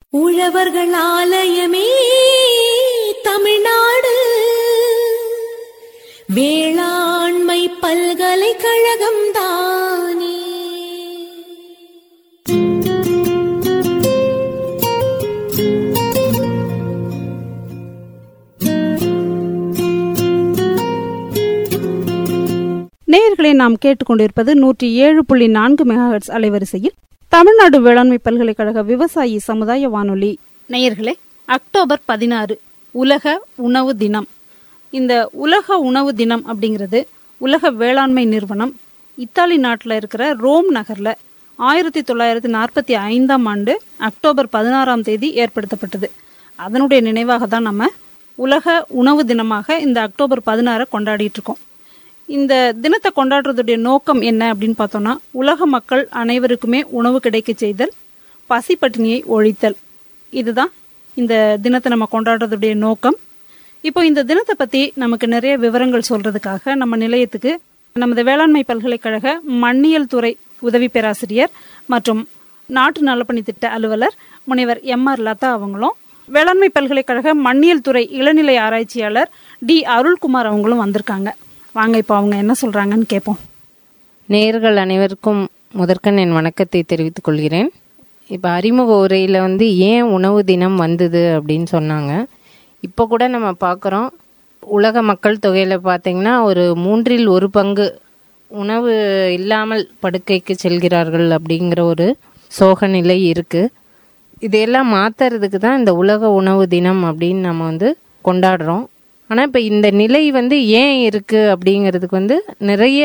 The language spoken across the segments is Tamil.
உழவர்கள் ஆலயமே தமிழ்நாடு வேளாண்மை பல்கலைக்கழகம் தானே நேயர்களை நாம் கேட்டுக்கொண்டிருப்பது நூற்றி ஏழு புள்ளி நான்கு மெகாஹெட்ஸ் அலைவரிசையில் தமிழ்நாடு வேளாண்மை பல்கலைக்கழக விவசாயி சமுதாய வானொலி நேயர்களே அக்டோபர் பதினாறு உலக உணவு தினம் இந்த உலக உணவு தினம் அப்படிங்கிறது உலக வேளாண்மை நிறுவனம் இத்தாலி நாட்டில் இருக்கிற ரோம் நகரில் ஆயிரத்தி தொள்ளாயிரத்தி நாற்பத்தி ஐந்தாம் ஆண்டு அக்டோபர் பதினாறாம் தேதி ஏற்படுத்தப்பட்டது அதனுடைய நினைவாக தான் நம்ம உலக உணவு தினமாக இந்த அக்டோபர் பதினாறை கொண்டாடிட்டு இருக்கோம் இந்த தினத்தை கொண்டாடுறதுடைய நோக்கம் என்ன அப்படின்னு பார்த்தோம்னா உலக மக்கள் அனைவருக்குமே உணவு கிடைக்க செய்தல் பசி பட்டினியை ஒழித்தல் இதுதான் இந்த தினத்தை நம்ம கொண்டாடுறதுடைய நோக்கம் இப்போ இந்த தினத்தை பற்றி நமக்கு நிறைய விவரங்கள் சொல்றதுக்காக நம்ம நிலையத்துக்கு நமது வேளாண்மை பல்கலைக்கழக மண்ணியல் துறை உதவி பேராசிரியர் மற்றும் நாட்டு நலப்பணி திட்ட அலுவலர் முனைவர் எம் ஆர் லதா அவங்களும் வேளாண்மை பல்கலைக்கழக மண்ணியல் துறை இளநிலை ஆராய்ச்சியாளர் டி அருள்குமார் அவங்களும் வந்திருக்காங்க வாங்க இப்போ அவங்க என்ன சொல்றாங்கன்னு கேட்போம் நேயர்கள் அனைவருக்கும் முதற்கண் என் வணக்கத்தை தெரிவித்துக் கொள்கிறேன் இப்போ அறிமுக உரையில் வந்து ஏன் உணவு தினம் வந்தது அப்படின்னு சொன்னாங்க இப்போ கூட நம்ம பார்க்குறோம் உலக மக்கள் தொகையில் பார்த்தீங்கன்னா ஒரு மூன்றில் ஒரு பங்கு உணவு இல்லாமல் படுக்கைக்கு செல்கிறார்கள் அப்படிங்கிற ஒரு சோக நிலை இருக்குது இதையெல்லாம் மாற்றுறதுக்கு தான் இந்த உலக உணவு தினம் அப்படின்னு நம்ம வந்து கொண்டாடுறோம் ஆனால் இப்போ இந்த நிலை வந்து ஏன் இருக்குது அப்படிங்கிறதுக்கு வந்து நிறைய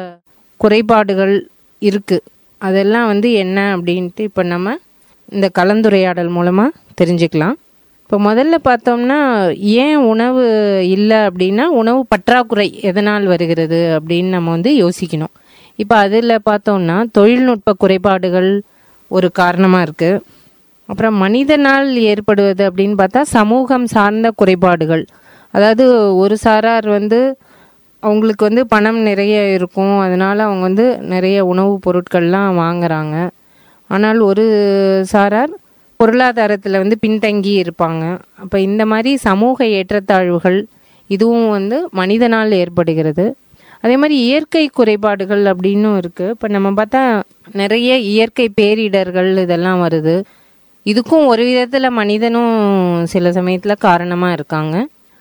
குறைபாடுகள் இருக்குது அதெல்லாம் வந்து என்ன அப்படின்ட்டு இப்போ நம்ம இந்த கலந்துரையாடல் மூலமாக தெரிஞ்சுக்கலாம் இப்போ முதல்ல பார்த்தோம்னா ஏன் உணவு இல்லை அப்படின்னா உணவு பற்றாக்குறை எதனால் வருகிறது அப்படின்னு நம்ம வந்து யோசிக்கணும் இப்போ அதில் பார்த்தோம்னா தொழில்நுட்ப குறைபாடுகள் ஒரு காரணமாக இருக்குது அப்புறம் மனிதனால் ஏற்படுவது அப்படின்னு பார்த்தா சமூகம் சார்ந்த குறைபாடுகள் அதாவது ஒரு சாரார் வந்து அவங்களுக்கு வந்து பணம் நிறைய இருக்கும் அதனால அவங்க வந்து நிறைய உணவுப் பொருட்கள்லாம் வாங்குறாங்க ஆனால் ஒரு சாரார் பொருளாதாரத்தில் வந்து பின்தங்கி இருப்பாங்க அப்போ இந்த மாதிரி சமூக ஏற்றத்தாழ்வுகள் இதுவும் வந்து மனிதனால் ஏற்படுகிறது அதே மாதிரி இயற்கை குறைபாடுகள் அப்படின்னும் இருக்குது இப்போ நம்ம பார்த்தா நிறைய இயற்கை பேரிடர்கள் இதெல்லாம் வருது இதுக்கும் ஒரு விதத்தில் மனிதனும் சில சமயத்தில் காரணமாக இருக்காங்க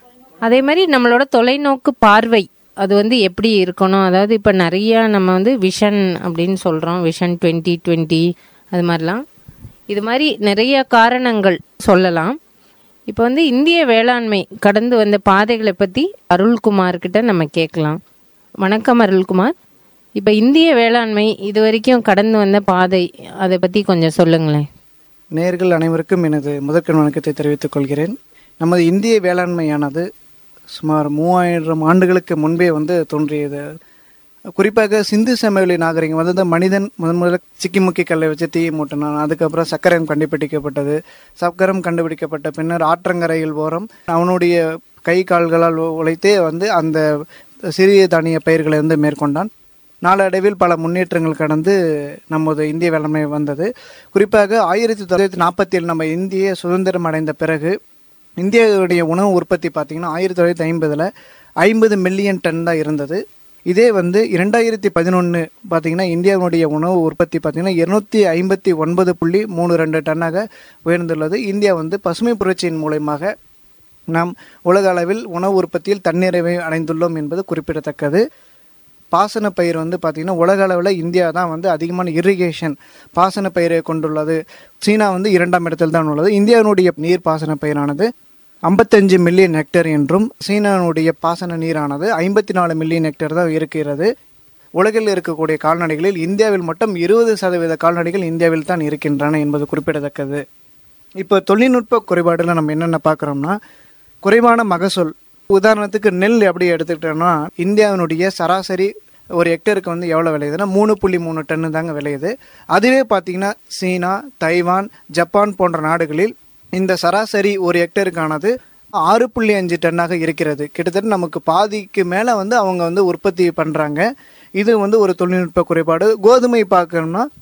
அதே மாதிரி நம்மளோட தொலைநோக்கு பார்வை அது வந்து எப்படி இருக்கணும் அதாவது இப்போ நிறைய நம்ம வந்து விஷன் அப்படின்னு சொல்கிறோம் விஷன் டுவெண்ட்டி டுவெண்ட்டி அது மாதிரிலாம் இது மாதிரி நிறைய காரணங்கள் சொல்லலாம் இப்போ வந்து இந்திய வேளாண்மை கடந்து வந்த பாதைகளை பற்றி அருள்குமார் கிட்ட நம்ம கேட்கலாம் வணக்கம் அருள்குமார் இப்போ இந்திய வேளாண்மை இது வரைக்கும் கடந்து வந்த பாதை அதை பற்றி கொஞ்சம் சொல்லுங்களேன் நேர்கள் அனைவருக்கும் எனது முதற்கண் வணக்கத்தை தெரிவித்துக் கொள்கிறேன் நமது இந்திய வேளாண்மையானது சுமார் மூவாயிரம் ஆண்டுகளுக்கு முன்பே வந்து தோன்றியது குறிப்பாக சிந்து சமவெளி நாகரிகம் வந்து இந்த மனிதன் முதன் முதல்ல சிக்கிமுக்கி கல்லை வச்சு தீ மூட்டினான் அதுக்கப்புறம் சக்கரம் கண்டுபிடிக்கப்பட்டது சக்கரம் கண்டுபிடிக்கப்பட்ட பின்னர் ஆற்றங்கரையில் ஓரம் அவனுடைய கை கால்களால் உ- உழைத்தே வந்து அந்த சிறிய தானிய பயிர்களை வந்து மேற்கொண்டான் நாளடைவில் பல முன்னேற்றங்கள் கடந்து நமது இந்திய வேளாண்மை வந்தது குறிப்பாக ஆயிரத்தி தொள்ளாயிரத்தி நாற்பத்தி ஏழு நம்ம இந்திய சுதந்திரம் அடைந்த பிறகு இந்தியாவுடைய உணவு உற்பத்தி பார்த்தீங்கன்னா ஆயிரத்தி தொள்ளாயிரத்தி ஐம்பதில் ஐம்பது மில்லியன் டன் தான் இருந்தது இதே வந்து இரண்டாயிரத்தி பதினொன்று பார்த்தீங்கன்னா இந்தியாவுடைய உணவு உற்பத்தி பார்த்தீங்கன்னா இருநூத்தி ஐம்பத்தி ஒன்பது புள்ளி மூணு ரெண்டு டன்னாக உயர்ந்துள்ளது இந்தியா வந்து பசுமை புரட்சியின் மூலயமாக நாம் உலக அளவில் உணவு உற்பத்தியில் தன்னிறைவை அடைந்துள்ளோம் என்பது குறிப்பிடத்தக்கது பாசன பயிர் வந்து பார்த்திங்கன்னா உலக அளவில் இந்தியா தான் வந்து அதிகமான இரிகேஷன் பாசன பயிரை கொண்டுள்ளது சீனா வந்து இரண்டாம் இடத்தில் தான் உள்ளது இந்தியாவினுடைய நீர் பாசன பயிரானது ஐம்பத்தஞ்சு மில்லியன் ஹெக்டேர் என்றும் சீனாவுடைய பாசன நீரானது ஐம்பத்தி நாலு மில்லியன் ஹெக்டேர் தான் இருக்கிறது உலகில் இருக்கக்கூடிய கால்நடைகளில் இந்தியாவில் மட்டும் இருபது சதவீத கால்நடைகள் இந்தியாவில் தான் இருக்கின்றன என்பது குறிப்பிடத்தக்கது இப்போ தொழில்நுட்ப குறைபாடுல நம்ம என்னென்ன பார்க்குறோம்னா குறைவான மகசூல் உதாரணத்துக்கு நெல் எப்படி எடுத்துக்கிட்டோம்னா இந்தியாவினுடைய சராசரி ஒரு ஹெக்டருக்கு வந்து எவ்வளோ விளையுதுன்னா மூணு புள்ளி மூணு டன்னு தாங்க விளையுது அதுவே பார்த்தீங்கன்னா சீனா தைவான் ஜப்பான் போன்ற நாடுகளில் இந்த சராசரி ஒரு ஹெக்டருக்கானது ஆறு புள்ளி அஞ்சு டன்னாக இருக்கிறது கிட்டத்தட்ட நமக்கு பாதிக்கு மேலே வந்து அவங்க வந்து உற்பத்தி பண்ணுறாங்க இது வந்து ஒரு தொழில்நுட்ப குறைபாடு கோதுமை பார்க்கணும்னா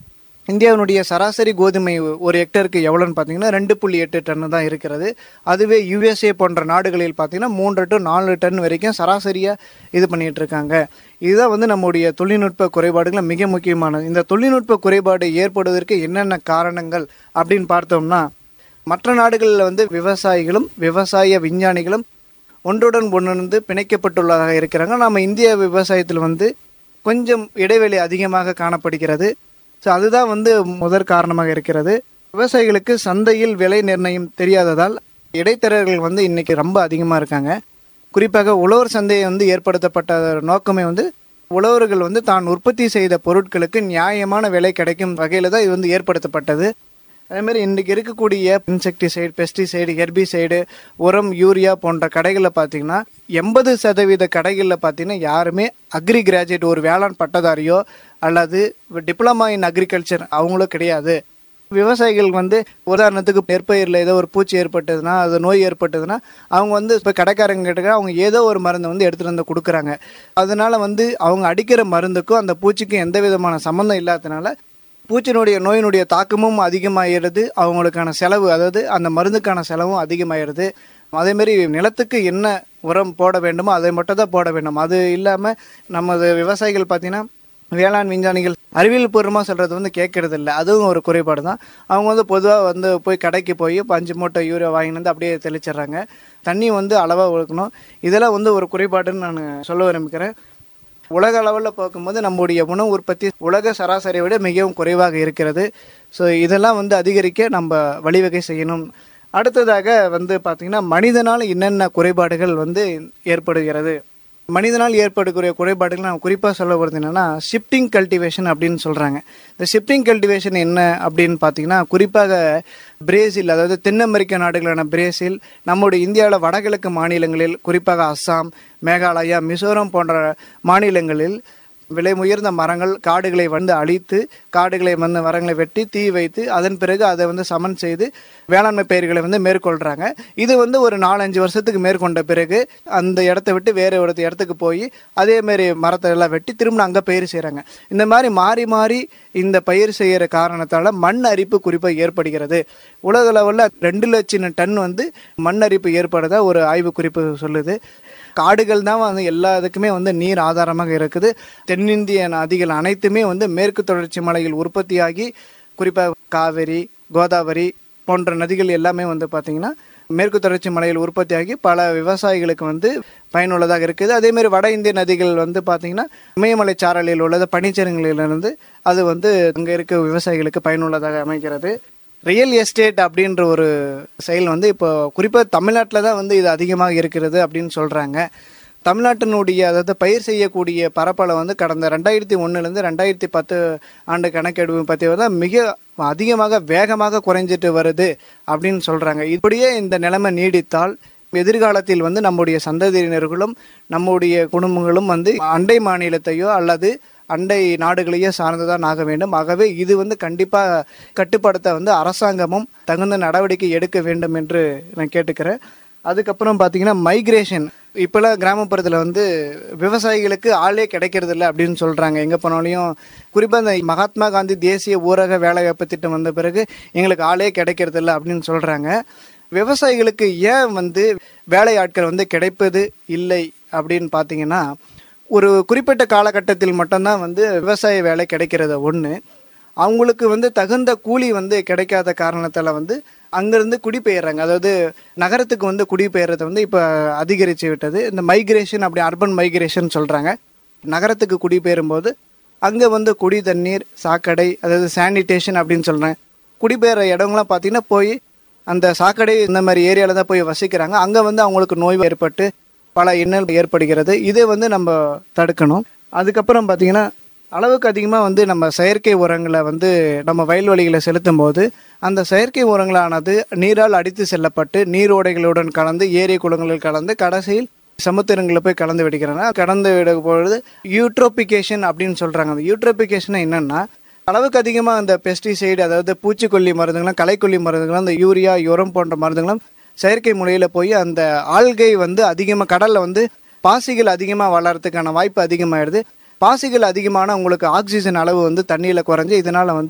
இந்தியாவினுடைய சராசரி கோதுமை ஒரு ஹெக்டருக்கு எவ்வளோன்னு பார்த்தீங்கன்னா ரெண்டு புள்ளி எட்டு டன் தான் இருக்கிறது அதுவே யுஎஸ்ஏ போன்ற நாடுகளில் பார்த்தீங்கன்னா மூன்று டு நாலு டன் வரைக்கும் சராசரியாக இது பண்ணிட்டு இருக்காங்க இதுதான் வந்து நம்முடைய தொழில்நுட்ப குறைபாடுகள் மிக முக்கியமானது இந்த தொழில்நுட்ப குறைபாடு ஏற்படுவதற்கு என்னென்ன காரணங்கள் அப்படின்னு பார்த்தோம்னா மற்ற நாடுகளில் வந்து விவசாயிகளும் விவசாய விஞ்ஞானிகளும் ஒன்றுடன் ஒன்று பிணைக்கப்பட்டுள்ளதாக இருக்கிறாங்க நம்ம இந்திய விவசாயத்தில் வந்து கொஞ்சம் இடைவெளி அதிகமாக காணப்படுகிறது ஸோ அதுதான் வந்து முதற் காரணமாக இருக்கிறது விவசாயிகளுக்கு சந்தையில் விலை நிர்ணயம் தெரியாததால் இடைத்தரகர்கள் வந்து இன்னைக்கு ரொம்ப அதிகமாக இருக்காங்க குறிப்பாக உழவர் சந்தையை வந்து ஏற்படுத்தப்பட்ட நோக்கமே வந்து உழவர்கள் வந்து தான் உற்பத்தி செய்த பொருட்களுக்கு நியாயமான விலை கிடைக்கும் வகையில் தான் இது வந்து ஏற்படுத்தப்பட்டது அதே மாதிரி இன்றைக்கி இருக்கக்கூடிய இன்செக்டிசைடு பெஸ்டிசைடு ஹெர்பிசைடு உரம் யூரியா போன்ற கடைகளில் பார்த்தீங்கன்னா எண்பது சதவீத கடைகளில் பார்த்தீங்கன்னா யாருமே அக்ரி கிராஜுவேட் ஒரு வேளாண் பட்டதாரியோ அல்லது டிப்ளமா இன் அக்ரிகல்ச்சர் அவங்களும் கிடையாது விவசாயிகள் வந்து உதாரணத்துக்கு நெற்பயிரில் ஏதோ ஒரு பூச்சி ஏற்பட்டதுன்னா அது நோய் ஏற்பட்டதுன்னா அவங்க வந்து இப்போ கடைக்காரங்க கிட்ட அவங்க ஏதோ ஒரு மருந்தை வந்து எடுத்துகிட்டு வந்து கொடுக்குறாங்க அதனால வந்து அவங்க அடிக்கிற மருந்துக்கும் அந்த பூச்சிக்கும் எந்த விதமான சம்மந்தம் இல்லாததுனால பூச்சினுடைய நோயினுடைய தாக்கமும் அதிகமாகிறது அவங்களுக்கான செலவு அதாவது அந்த மருந்துக்கான செலவும் அதிகமாகிறது அதேமாரி நிலத்துக்கு என்ன உரம் போட வேண்டுமோ அதை மட்டும் தான் போட வேண்டும் அது இல்லாமல் நமது விவசாயிகள் பார்த்தீங்கன்னா வேளாண் விஞ்ஞானிகள் அறிவியல் பூர்வமாக சொல்கிறது வந்து கேட்கறது இல்லை அதுவும் ஒரு குறைபாடு தான் அவங்க வந்து பொதுவாக வந்து போய் கடைக்கு போய் இப்போ அஞ்சு மூட்டை யூரியா வாங்கிட்டு வந்து அப்படியே தெளிச்சிடுறாங்க தண்ணி வந்து அளவாக ஒழுக்கணும் இதெல்லாம் வந்து ஒரு குறைபாடுன்னு நான் சொல்ல விரும்புகிறேன் உலக அளவில் பார்க்கும்போது நம்முடைய உணவு உற்பத்தி உலக சராசரியை விட மிகவும் குறைவாக இருக்கிறது ஸோ இதெல்லாம் வந்து அதிகரிக்க நம்ம வழிவகை செய்யணும் அடுத்ததாக வந்து பார்த்திங்கன்னா மனிதனால் என்னென்ன குறைபாடுகள் வந்து ஏற்படுகிறது மனிதனால் ஏற்படக்கூடிய குறைபாடுகள் நான் குறிப்பாக சொல்ல வருது என்னென்னா ஷிஃப்டிங் கல்டிவேஷன் அப்படின்னு சொல்கிறாங்க இந்த ஷிஃப்டிங் கல்டிவேஷன் என்ன அப்படின்னு பார்த்தீங்கன்னா குறிப்பாக பிரேசில் அதாவது தென் அமெரிக்க நாடுகளான பிரேசில் நம்முடைய இந்தியாவில் வடகிழக்கு மாநிலங்களில் குறிப்பாக அஸ்ஸாம் மேகாலயா மிசோரம் போன்ற மாநிலங்களில் விலை உயர்ந்த மரங்கள் காடுகளை வந்து அழித்து காடுகளை வந்து மரங்களை வெட்டி தீ வைத்து அதன் பிறகு அதை வந்து சமன் செய்து வேளாண்மை பயிர்களை வந்து மேற்கொள்கிறாங்க இது வந்து ஒரு நாலஞ்சு வருஷத்துக்கு மேற்கொண்ட பிறகு அந்த இடத்த விட்டு வேறு ஒரு இடத்துக்கு போய் அதேமாரி மரத்தை எல்லாம் வெட்டி திரும்ப அங்கே பயிர் செய்கிறாங்க இந்த மாதிரி மாறி மாறி இந்த பயிர் செய்கிற காரணத்தால் மண் அரிப்பு குறிப்பாக ஏற்படுகிறது உலக அளவில் ரெண்டு லட்சம் டன் வந்து மண் அரிப்பு ஏற்படுறதா ஒரு ஆய்வு குறிப்பு சொல்லுது காடுகள் தான் வந்து எல்லா இதுக்குமே வந்து நீர் ஆதாரமாக இருக்குது தென்னிந்திய நதிகள் அனைத்துமே வந்து மேற்கு தொடர்ச்சி மலையில் உற்பத்தியாகி குறிப்பாக காவிரி கோதாவரி போன்ற நதிகள் எல்லாமே வந்து பார்த்திங்கன்னா மேற்கு தொடர்ச்சி மலையில் உற்பத்தியாகி பல விவசாயிகளுக்கு வந்து பயனுள்ளதாக இருக்குது அதேமாரி வட இந்திய நதிகள் வந்து பார்த்திங்கன்னா இமயமலை சாரலில் உள்ளது பனிச்சரங்களிலிருந்து அது வந்து அங்கே இருக்க விவசாயிகளுக்கு பயனுள்ளதாக அமைகிறது ரியல் எஸ்டேட் அப்படின்ற ஒரு செயல் வந்து இப்போ குறிப்பாக தமிழ்நாட்டில் தான் வந்து இது அதிகமாக இருக்கிறது அப்படின்னு சொல்கிறாங்க தமிழ்நாட்டினுடைய அதாவது பயிர் செய்யக்கூடிய பரப்பளவு வந்து கடந்த ரெண்டாயிரத்தி ஒன்றுலேருந்து ரெண்டாயிரத்தி பத்து ஆண்டு கணக்கெடுப்பு பற்றி வந்து மிக அதிகமாக வேகமாக குறைஞ்சிட்டு வருது அப்படின்னு சொல்கிறாங்க இப்படியே இந்த நிலைமை நீடித்தால் எதிர்காலத்தில் வந்து நம்முடைய சந்ததியினர்களும் நம்முடைய குடும்பங்களும் வந்து அண்டை மாநிலத்தையோ அல்லது அண்டை நாடுகளையே சார்ந்துதான் ஆக வேண்டும் ஆகவே இது வந்து கண்டிப்பாக கட்டுப்படுத்த வந்து அரசாங்கமும் தகுந்த நடவடிக்கை எடுக்க வேண்டும் என்று நான் கேட்டுக்கிறேன் அதுக்கப்புறம் பார்த்தீங்கன்னா மைக்ரேஷன் இப்போலாம் கிராமப்புறத்தில் வந்து விவசாயிகளுக்கு ஆளே கிடைக்கிறது இல்லை அப்படின்னு சொல்கிறாங்க எங்கே போனாலையும் குறிப்பாக இந்த மகாத்மா காந்தி தேசிய ஊரக வேலைவாய்ப்பு திட்டம் வந்த பிறகு எங்களுக்கு ஆளே கிடைக்கிறது இல்லை அப்படின்னு சொல்கிறாங்க விவசாயிகளுக்கு ஏன் வந்து வேலையாட்கள் வந்து கிடைப்பது இல்லை அப்படின்னு பார்த்தீங்கன்னா ஒரு குறிப்பிட்ட காலகட்டத்தில் மட்டும்தான் வந்து விவசாய வேலை கிடைக்கிறது ஒன்று அவங்களுக்கு வந்து தகுந்த கூலி வந்து கிடைக்காத காரணத்தால் வந்து அங்கேருந்து குடிபெயர்றாங்க அதாவது நகரத்துக்கு வந்து குடிபெயர்றதை வந்து இப்போ அதிகரித்து விட்டது இந்த மைக்ரேஷன் அப்படி அர்பன் மைக்ரேஷன் சொல்கிறாங்க நகரத்துக்கு குடிபெயரும் போது அங்கே வந்து குடி தண்ணீர் சாக்கடை அதாவது சானிடேஷன் அப்படின்னு சொல்கிறேன் குடிபெயர்ற இடங்கள்லாம் பார்த்தீங்கன்னா போய் அந்த சாக்கடை இந்த மாதிரி ஏரியாவில் தான் போய் வசிக்கிறாங்க அங்கே வந்து அவங்களுக்கு நோய் ஏற்பட்டு பல இன்னல் ஏற்படுகிறது இதை வந்து நம்ம தடுக்கணும் அதுக்கப்புறம் பார்த்தீங்கன்னா அளவுக்கு அதிகமாக வந்து நம்ம செயற்கை உரங்களை வந்து நம்ம வயல்வெளிகளை செலுத்தும் போது அந்த செயற்கை உரங்களானது நீரால் அடித்து செல்லப்பட்டு நீரோடைகளுடன் கலந்து ஏரி குளங்களில் கலந்து கடைசியில் சமுத்திரங்களில் போய் கலந்து விடுகிறனா கலந்து விடும் பொழுது யூட்ரோபிகேஷன் அப்படின்னு சொல்கிறாங்க அந்த யூட்ரோபிகேஷன் என்னென்னா அளவுக்கு அதிகமாக அந்த பெஸ்டிசைடு அதாவது பூச்சிக்கொல்லி மருந்துகளும் களைக்கொல்லி மருந்துகளும் அந்த யூரியா யுரம் போன்ற மருந்துகளும் செயற்கை முறையில் போய் அந்த ஆள்கை வந்து அதிகமாக கடலில் வந்து பாசிகள் அதிகமாக வளர்கிறதுக்கான வாய்ப்பு அதிகமாகிடுது பாசிகள் அதிகமான உங்களுக்கு ஆக்சிஜன் அளவு வந்து தண்ணியில் குறைஞ்சி இதனால் வந்து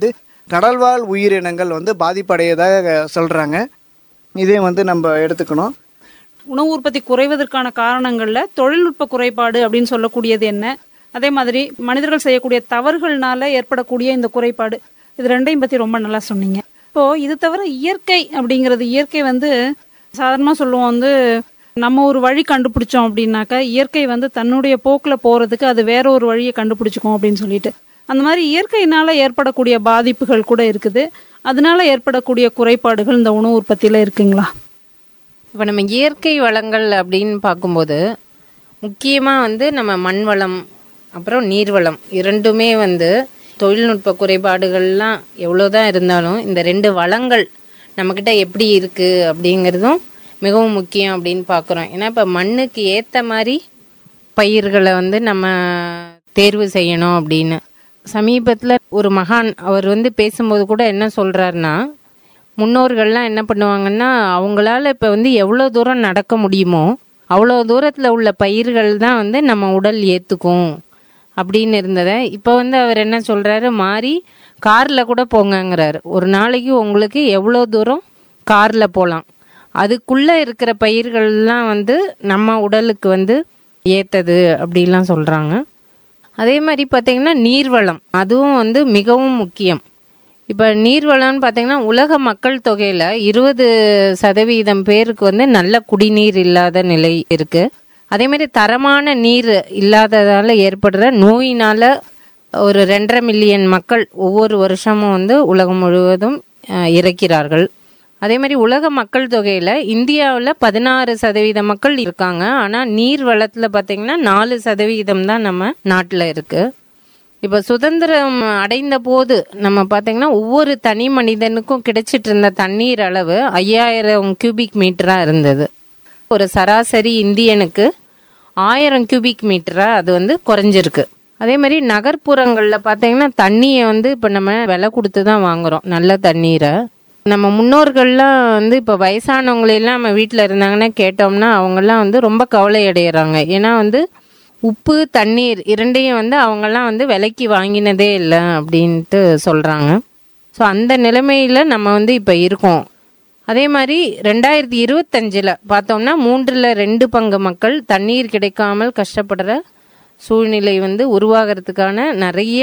கடல்வாழ் உயிரினங்கள் வந்து பாதிப்படையதாக சொல்கிறாங்க இதே வந்து நம்ம எடுத்துக்கணும் உணவு உற்பத்தி குறைவதற்கான காரணங்கள்ல தொழில்நுட்ப குறைபாடு அப்படின்னு சொல்லக்கூடியது என்ன அதே மாதிரி மனிதர்கள் செய்யக்கூடிய தவறுகள்னால ஏற்படக்கூடிய இந்த குறைபாடு இது ரெண்டையும் பத்தி ரொம்ப நல்லா சொன்னீங்க இப்போ இது தவிர இயற்கை அப்படிங்கிறது இயற்கை வந்து சாதாரணமா சொல்லுவோம் வந்து நம்ம ஒரு வழி கண்டுபிடிச்சோம் அப்படின்னாக்கா இயற்கை வந்து தன்னுடைய போக்குல போறதுக்கு அது வேற ஒரு வழியை கண்டுபிடிச்சுக்கும் அப்படின்னு சொல்லிட்டு அந்த மாதிரி இயற்கையினால ஏற்படக்கூடிய பாதிப்புகள் கூட இருக்குது அதனால ஏற்படக்கூடிய குறைபாடுகள் இந்த உணவு உற்பத்தியில இருக்குங்களா இப்போ நம்ம இயற்கை வளங்கள் அப்படின்னு பார்க்கும்போது முக்கியமாக வந்து நம்ம மண் வளம் அப்புறம் நீர் வளம் இரண்டுமே வந்து தொழில்நுட்ப குறைபாடுகள்லாம் எவ்வளோதான் இருந்தாலும் இந்த ரெண்டு வளங்கள் நம்மக்கிட்ட எப்படி இருக்குது அப்படிங்கிறதும் மிகவும் முக்கியம் அப்படின்னு பார்க்குறோம் ஏன்னா இப்போ மண்ணுக்கு ஏற்ற மாதிரி பயிர்களை வந்து நம்ம தேர்வு செய்யணும் அப்படின்னு சமீபத்தில் ஒரு மகான் அவர் வந்து பேசும்போது கூட என்ன சொல்கிறாருன்னா முன்னோர்கள்லாம் என்ன பண்ணுவாங்கன்னா அவங்களால இப்போ வந்து எவ்வளோ தூரம் நடக்க முடியுமோ அவ்வளோ தூரத்தில் உள்ள பயிர்கள் தான் வந்து நம்ம உடல் ஏற்றுக்கும் அப்படின்னு இருந்ததை இப்போ வந்து அவர் என்ன சொல்கிறாரு மாறி காரில் கூட போங்கங்கிறாரு ஒரு நாளைக்கு உங்களுக்கு எவ்வளோ தூரம் காரில் போகலாம் அதுக்குள்ளே இருக்கிற பயிர்கள்லாம் வந்து நம்ம உடலுக்கு வந்து ஏத்தது அப்படிலாம் சொல்கிறாங்க அதே மாதிரி பார்த்தீங்கன்னா நீர்வளம் அதுவும் வந்து மிகவும் முக்கியம் இப்போ நீர்வளம்னு பார்த்தீங்கன்னா உலக மக்கள் தொகையில் இருபது சதவீதம் பேருக்கு வந்து நல்ல குடிநீர் இல்லாத நிலை இருக்குது அதே மாதிரி தரமான நீர் இல்லாததால் ஏற்படுற நோயினால் ஒரு ரெண்டரை மில்லியன் மக்கள் ஒவ்வொரு வருஷமும் வந்து உலகம் முழுவதும் அஹ், இறக்கிறார்கள் அதே மாதிரி உலக மக்கள் தொகையில் இந்தியாவில் பதினாறு சதவீத மக்கள் இருக்காங்க ஆனால் நீர் வளத்தில் பார்த்தீங்கன்னா நாலு சதவீதம் தான் நம்ம நாட்டில் இருக்குது இப்போ சுதந்திரம் அடைந்த போது நம்ம பார்த்தீங்கன்னா ஒவ்வொரு தனி மனிதனுக்கும் கிடைச்சிட்டு இருந்த தண்ணீர் அளவு ஐயாயிரம் கியூபிக் மீட்டராக இருந்தது ஒரு சராசரி இந்தியனுக்கு ஆயிரம் கியூபிக் மீட்டரா அது வந்து குறைஞ்சிருக்கு அதே மாதிரி நகர்ப்புறங்களில் பார்த்தீங்கன்னா தண்ணியை வந்து இப்போ நம்ம விலை கொடுத்து தான் வாங்குறோம் நல்ல தண்ணீரை நம்ம முன்னோர்கள்லாம் வந்து இப்போ வயசானவங்களெல்லாம் நம்ம வீட்டில் இருந்தாங்கன்னா கேட்டோம்னா அவங்கெல்லாம் வந்து ரொம்ப கவலை அடைகிறாங்க ஏன்னா வந்து உப்பு தண்ணீர் இரண்டையும் வந்து அவங்கெல்லாம் வந்து விலைக்கு வாங்கினதே இல்லை அப்படின்ட்டு சொல்கிறாங்க ஸோ அந்த நிலைமையில் நம்ம வந்து இப்போ இருக்கோம் அதே மாதிரி ரெண்டாயிரத்தி இருபத்தஞ்சில் பார்த்தோம்னா மூன்றில் ரெண்டு பங்கு மக்கள் தண்ணீர் கிடைக்காமல் கஷ்டப்படுற சூழ்நிலை வந்து உருவாகிறதுக்கான நிறைய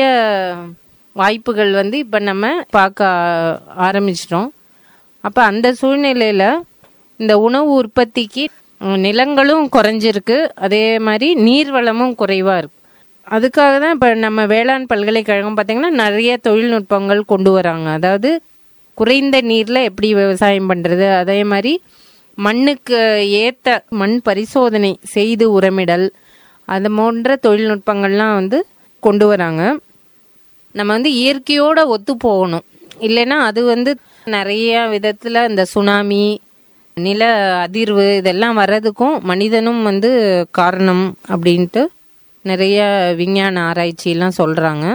வாய்ப்புகள் வந்து இப்போ நம்ம பார்க்க ஆரம்பிச்சிட்டோம் அப்போ அந்த சூழ்நிலையில் இந்த உணவு உற்பத்திக்கு உம், நிலங்களும் குறைஞ்சிருக்கு அதே மாதிரி நீர்வளமும் குறைவாக இருக்கு அதுக்காக தான் இப்போ நம்ம வேளாண் பல்கலைக்கழகம் பார்த்திங்கன்னா நிறைய தொழில்நுட்பங்கள் கொண்டு வராங்க அதாவது குறைந்த நீரில் எப்படி விவசாயம் பண்ணுறது அதே மாதிரி மண்ணுக்கு ஏற்ற மண் பரிசோதனை செய்து உரமிடல் அது போன்ற தொழில்நுட்பங்கள்லாம் வந்து கொண்டு வராங்க நம்ம வந்து இயற்கையோட ஒத்து போகணும் இல்லைன்னா அது வந்து நிறைய விதத்தில் இந்த சுனாமி நில அதிர்வு இதெல்லாம் வர்றதுக்கும் மனிதனும் வந்து காரணம் அப்படின்ட்டு நிறைய விஞ்ஞான ஆராய்ச்சியெல்லாம் சொல்கிறாங்க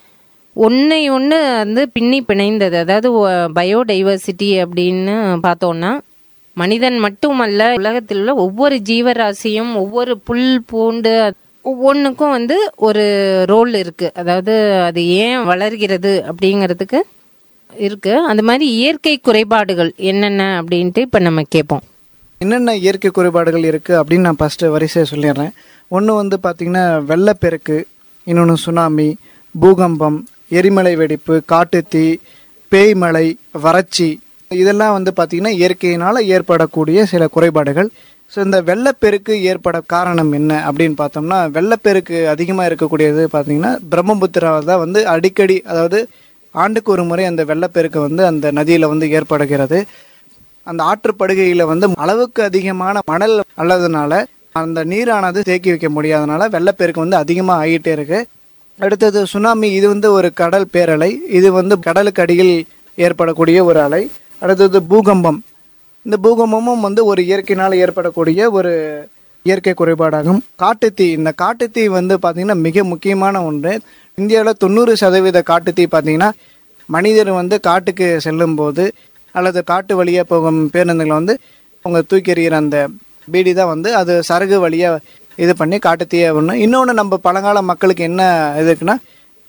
ஒன்றை ஒன்று வந்து பின்னி பிணைந்தது அதாவது பயோடைவர்சிட்டி அப்படின்னு பார்த்தோன்னா மனிதன் மட்டுமல்ல உலகத்தில் உள்ள ஒவ்வொரு ஜீவராசியும் ஒவ்வொரு புல் பூண்டு ஒவ்வொன்றுக்கும் வந்து ஒரு ரோல் இருக்கு அதாவது அது ஏன் வளர்கிறது அப்படிங்கிறதுக்கு இருக்கு அந்த மாதிரி இயற்கை குறைபாடுகள் என்னென்ன அப்படின்ட்டு இப்போ நம்ம கேட்போம் என்னென்ன இயற்கை குறைபாடுகள் இருக்குது அப்படின்னு நான் ஃபஸ்ட்டு வரிசையை சொல்லிடுறேன் ஒன்று வந்து பார்த்திங்கன்னா வெள்ளப்பெருக்கு இன்னொன்று சுனாமி பூகம்பம் எரிமலை வெடிப்பு காட்டுத்தீ பேய்மழை வறட்சி இதெல்லாம் வந்து பார்த்திங்கன்னா இயற்கையினால் ஏற்படக்கூடிய சில குறைபாடுகள் ஸோ இந்த வெள்ளப்பெருக்கு ஏற்பட காரணம் என்ன அப்படின்னு பார்த்தோம்னா வெள்ளப்பெருக்கு அதிகமாக இருக்கக்கூடியது பார்த்திங்கன்னா பிரம்மபுத்திராவில் தான் வந்து அடிக்கடி அதாவது ஆண்டுக்கு ஒரு முறை அந்த வெள்ளப்பெருக்கு வந்து அந்த நதியில் வந்து ஏற்படுகிறது அந்த ஆற்றுப்படுகையில் வந்து அளவுக்கு அதிகமான மணல் அல்லதுனால அந்த நீரானது தேக்கி வைக்க முடியாதனால வெள்ளப்பெருக்கு வந்து அதிகமாக ஆகிட்டே இருக்கு அடுத்தது சுனாமி இது வந்து ஒரு கடல் பேரலை இது வந்து கடலுக்கு அடியில் ஏற்படக்கூடிய ஒரு அலை அடுத்தது பூகம்பம் இந்த பூகம்பமும் வந்து ஒரு இயற்கையினால் ஏற்படக்கூடிய ஒரு இயற்கை குறைபாடாகும் காட்டுத்தீ இந்த காட்டுத்தீ வந்து பார்த்திங்கன்னா மிக முக்கியமான ஒன்று இந்தியாவில் தொண்ணூறு சதவீத காட்டுத்தீ பார்த்திங்கன்னா மனிதர் வந்து காட்டுக்கு செல்லும்போது அல்லது காட்டு வழியாக போகும் பேருந்துகளை வந்து அவங்க தூக்கி எறிகிற அந்த பீடி தான் வந்து அது சரகு வழியாக இது பண்ணி காட்டுத்தீயை ஒன்று இன்னொன்று நம்ம பழங்கால மக்களுக்கு என்ன இதுக்குன்னா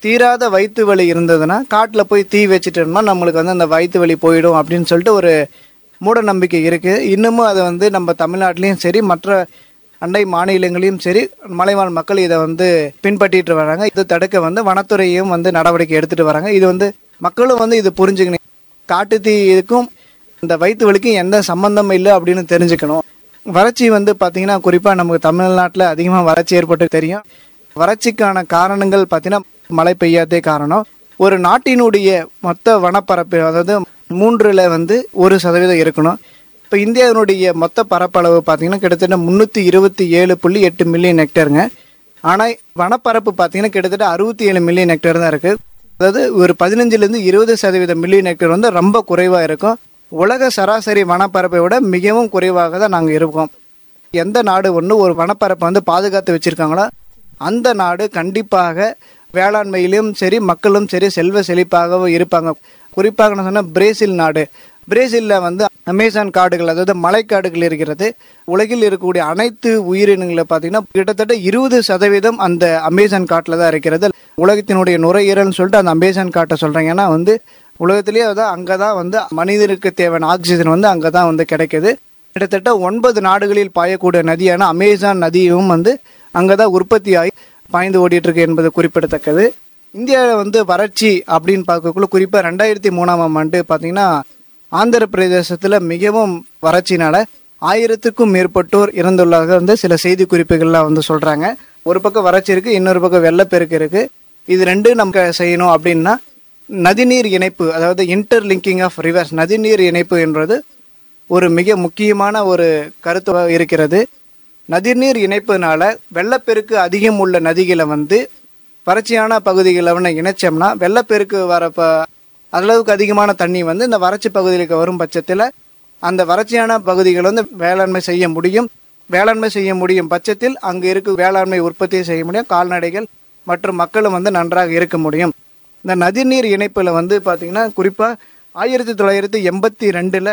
தீராத வயிற்று வலி இருந்ததுன்னா காட்டில் போய் தீ வச்சுட்டோம்னா நம்மளுக்கு வந்து அந்த வயிற்று வலி போயிடும் அப்படின்னு சொல்லிட்டு ஒரு மூட நம்பிக்கை இருக்குது இன்னமும் அதை வந்து நம்ம தமிழ்நாட்டிலையும் சரி மற்ற அண்டை மாநிலங்களையும் சரி மலைவாழ் மக்கள் இதை வந்து பின்பற்றிட்டு வராங்க இதை தடுக்க வந்து வனத்துறையும் வந்து நடவடிக்கை எடுத்துட்டு வராங்க இது வந்து மக்களும் வந்து இது புரிஞ்சுக்கணும் காட்டு தீ இதுக்கும் இந்த வயிற்று வலிக்கும் எந்த சம்பந்தம் இல்லை அப்படின்னு தெரிஞ்சுக்கணும் வறட்சி வந்து பார்த்தீங்கன்னா குறிப்பாக நமக்கு தமிழ்நாட்டில் அதிகமாக வறட்சி ஏற்பட்டு தெரியும் வறட்சிக்கான காரணங்கள் பார்த்தீங்கன்னா மழை பெய்யாதே காரணம் ஒரு நாட்டினுடைய மொத்த வனப்பரப்பு அதாவது மூன்றில் வந்து ஒரு சதவீதம் இருக்கணும் இப்போ இந்தியாவினுடைய மொத்த பரப்பளவு பார்த்தீங்கன்னா கிட்டத்தட்ட முந்நூற்றி இருபத்தி ஏழு புள்ளி எட்டு மில்லியன் ஹெக்டருங்க ஆனால் வனப்பரப்பு பார்த்தீங்கன்னா கிட்டத்தட்ட அறுபத்தி ஏழு மில்லியன் ஹெக்டர் தான் இருக்குது அதாவது ஒரு பதினஞ்சுலேருந்து இருபது சதவீத மில்லியன் ஹெக்டர் வந்து ரொம்ப குறைவாக இருக்கும் உலக சராசரி வனப்பரப்பை விட மிகவும் குறைவாக தான் நாங்கள் இருக்கோம் எந்த நாடு ஒன்று ஒரு வனப்பரப்பை வந்து பாதுகாத்து வச்சிருக்காங்களோ அந்த நாடு கண்டிப்பாக வேளாண்மையிலும் சரி மக்களும் சரி செல்வ செழிப்பாகவும் இருப்பாங்க குறிப்பாக நான் சொன்ன பிரேசில் நாடு பிரேசிலில் வந்து அமேசான் காடுகள் அதாவது மலைக்காடுகள் இருக்கிறது உலகில் இருக்கக்கூடிய அனைத்து உயிரினங்களை பார்த்தீங்கன்னா கிட்டத்தட்ட இருபது சதவீதம் அந்த அமேசான் காட்டில் தான் இருக்கிறது உலகத்தினுடைய நுரையீரல்னு சொல்லிட்டு அந்த அமேசான் காட்டை சொல்கிறாங்க ஏன்னா வந்து உலகத்திலேயே வந்து அங்கே தான் வந்து மனிதனுக்கு தேவையான ஆக்சிஜன் வந்து அங்கே தான் வந்து கிடைக்குது கிட்டத்தட்ட ஒன்பது நாடுகளில் பாயக்கூடிய நதியான அமேசான் நதியும் வந்து அங்கே தான் உற்பத்தி ஆகி பாய்ந்து ஓடிட்டு இருக்கு என்பது குறிப்பிடத்தக்கது இந்தியாவில் வந்து வறட்சி அப்படின்னு பார்க்கக்குள்ள குறிப்பாக ரெண்டாயிரத்தி மூணாம் ஆண்டு பார்த்தீங்கன்னா ஆந்திர பிரதேசத்தில் மிகவும் வறட்சினால ஆயிரத்துக்கும் மேற்பட்டோர் இறந்துள்ளாக வந்து சில செய்தி குறிப்புகள்லாம் வந்து சொல்கிறாங்க ஒரு பக்கம் வறட்சி இருக்குது இன்னொரு பக்கம் வெள்ளப்பெருக்கு இருக்குது இது ரெண்டும் நம்ம செய்யணும் அப்படின்னா நதிநீர் இணைப்பு அதாவது இன்டர் லிங்கிங் ஆஃப் ரிவர்ஸ் நதிநீர் இணைப்பு என்பது ஒரு மிக முக்கியமான ஒரு கருத்து இருக்கிறது நதிநீர் இணைப்புனால வெள்ளப்பெருக்கு அதிகம் உள்ள நதிகளை வந்து வறட்சியான பகுதிகளை வந்து இணைச்சோம்னா வெள்ளப்பெருக்கு வரப்ப அளவுக்கு அதிகமான தண்ணி வந்து இந்த வறட்சி பகுதிகளுக்கு வரும் பட்சத்தில் அந்த வறட்சியான பகுதிகளை வந்து வேளாண்மை செய்ய முடியும் வேளாண்மை செய்ய முடியும் பட்சத்தில் அங்கு இருக்க வேளாண்மை உற்பத்தி செய்ய முடியும் கால்நடைகள் மற்றும் மக்களும் வந்து நன்றாக இருக்க முடியும் இந்த நதிநீர் இணைப்பில் வந்து பார்த்திங்கன்னா குறிப்பாக ஆயிரத்தி தொள்ளாயிரத்தி எண்பத்தி ரெண்டில்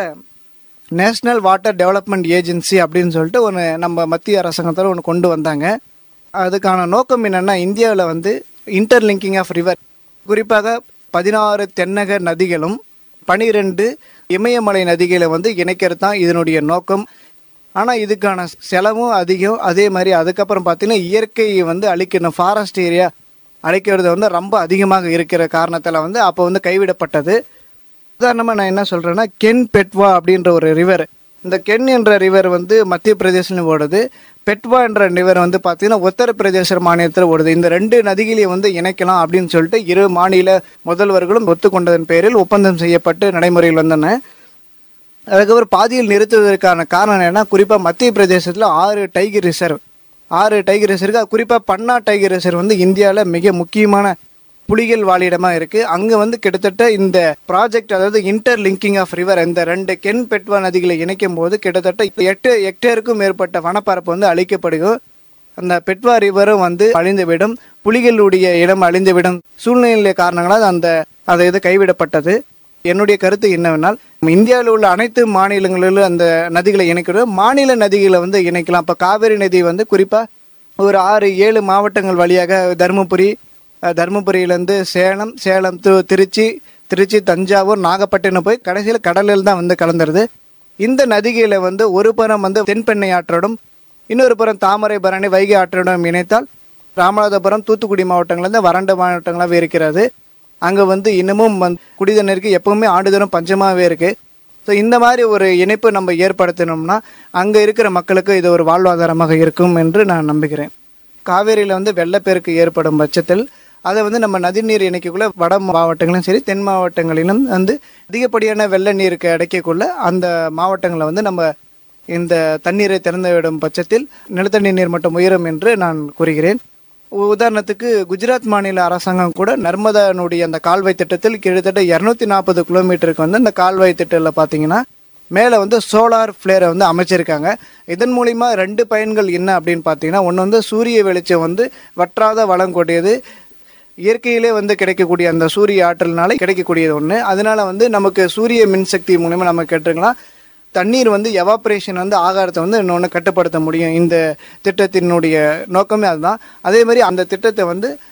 நேஷ்னல் வாட்டர் டெவலப்மெண்ட் ஏஜென்சி அப்படின்னு சொல்லிட்டு ஒன்று நம்ம மத்திய அரசாங்கத்தில் ஒன்று கொண்டு வந்தாங்க அதுக்கான நோக்கம் என்னென்னா இந்தியாவில் வந்து இன்டர்லிங்கிங் ஆஃப் ரிவர் குறிப்பாக பதினாறு தென்னக நதிகளும் பனிரெண்டு இமயமலை நதிகளை வந்து இணைக்கிறது தான் இதனுடைய நோக்கம் ஆனால் இதுக்கான செலவும் அதிகம் அதே மாதிரி அதுக்கப்புறம் பார்த்தீங்கன்னா இயற்கையை வந்து அழிக்கணும் ஃபாரஸ்ட் ஏரியா அழிக்கிறது வந்து ரொம்ப அதிகமாக இருக்கிற காரணத்தில் வந்து அப்போ வந்து கைவிடப்பட்டது உதாரணமாக நான் என்ன சொல்கிறேன்னா கென் பெட்வா அப்படின்ற ஒரு ரிவர் இந்த கென் என்ற ரிவர் வந்து மத்திய பிரதேசம் ஓடுது பெட்வா என்ற ரிவர் வந்து பார்த்தீங்கன்னா உத்தரப்பிரதேச மாநிலத்தில் ஓடுது இந்த ரெண்டு நதிகளையும் வந்து இணைக்கலாம் அப்படின்னு சொல்லிட்டு இரு மாநில முதல்வர்களும் ஒத்துக்கொண்டதன் பேரில் ஒப்பந்தம் செய்யப்பட்டு நடைமுறையில் வந்தன அதுக்கப்புறம் பாதியில் நிறுத்துவதற்கான காரணம் என்ன குறிப்பாக மத்திய பிரதேசத்தில் ஆறு டைகர் ரிசர்வ் ஆறு டைகர் ரிசர்வ் இருக்கு குறிப்பாக பன்னா டைகர் ரிசர்வ் வந்து இந்தியாவில் மிக முக்கியமான புலிகள் வாழிடமா இருக்கு அங்க வந்து கிட்டத்தட்ட இந்த ப்ராஜெக்ட் அதாவது இன்டர் லிங்கிங் ஆஃப் ரிவர் இந்த ரெண்டு கென் பெட்வா நதிகளை இணைக்கும் போது கிட்டத்தட்ட எட்டு ஹெக்டேருக்கும் மேற்பட்ட வனப்பரப்பு வந்து அழிக்கப்படுகும் அந்த பெட்வா ரிவரும் வந்து அழிந்துவிடும் புலிகளுடைய இடம் அழிந்துவிடும் சூழ்நிலை காரணங்களால் அந்த அதை இது கைவிடப்பட்டது என்னுடைய கருத்து என்னவென்றால் இந்தியாவில் உள்ள அனைத்து மாநிலங்களிலும் அந்த நதிகளை இணைக்கிறது மாநில நதிகளை வந்து இணைக்கலாம் இப்போ காவேரி நதி வந்து குறிப்பாக ஒரு ஆறு ஏழு மாவட்டங்கள் வழியாக தருமபுரி அஹ், தருமபுரியிலேருந்து சேலம் சேலம் டு திருச்சி திருச்சி தஞ்சாவூர் நாகப்பட்டினம் போய் கடைசியில் கடலில் தான் வந்து கலந்துருது இந்த நதிகளை வந்து ஒரு புறம் வந்து தென்பெண்ணை ஆற்றோடும் இன்னொரு புறம் தாமரை பரணி வைகை ஆற்றோடும் இணைத்தால் ராமநாதபுரம் தூத்துக்குடி மாவட்டங்கள்லேருந்து வறண்ட மாவட்டங்களாகவே இருக்கிறது அங்கே வந்து இன்னமும் வந்து குடிதண்ணீருக்கு எப்பவுமே ஆண்டுதோறும் பஞ்சமாகவே இருக்குது ஸோ இந்த மாதிரி ஒரு இணைப்பு நம்ம ஏற்படுத்தினோம்னா அங்கே இருக்கிற மக்களுக்கு இது ஒரு வாழ்வாதாரமாக இருக்கும் என்று நான் நம்புகிறேன் காவேரியில் வந்து வெள்ளப்பெருக்கு ஏற்படும் பட்சத்தில் அதை வந்து நம்ம நதிநீர் இணைக்கக்குள்ள வட மாவட்டங்களிலும் சரி தென் மாவட்டங்களிலும் வந்து அதிகப்படியான வெள்ள நீர் கிடைக்கக்குள்ள அந்த மாவட்டங்களை வந்து நம்ம இந்த தண்ணீரை திறந்து விடும் பட்சத்தில் நிலத்தடி நீர் மட்டம் உயரும் என்று நான் கூறுகிறேன் உதாரணத்துக்கு குஜராத் மாநில அரசாங்கம் கூட நர்மதானுடைய அந்த கால்வாய் திட்டத்தில் கிட்டத்தட்ட இரநூத்தி நாற்பது கிலோமீட்டருக்கு வந்து அந்த கால்வாய் திட்டத்தில் பார்த்தீங்கன்னா மேலே வந்து சோலார் ஃப்ளேரை வந்து அமைச்சிருக்காங்க இதன் மூலிமா ரெண்டு பயன்கள் என்ன அப்படின்னு பார்த்தீங்கன்னா ஒன்று வந்து சூரிய வெளிச்சம் வந்து வற்றாத வளம் கொடியது இயற்கையிலே வந்து கிடைக்கக்கூடிய அந்த சூரிய ஆற்றல்னால கிடைக்கக்கூடியது ஒன்று அதனால வந்து நமக்கு சூரிய மின்சக்தி மூலிமா நம்ம கேட்டுருக்கலாம் தண்ணீர் வந்து எவாப்ரேஷன் வந்து ஆகாரத்தை வந்து இன்னொன்று கட்டுப்படுத்த முடியும் இந்த திட்டத்தினுடைய நோக்கமே அதுதான் அதே மாதிரி அந்த திட்டத்தை வந்து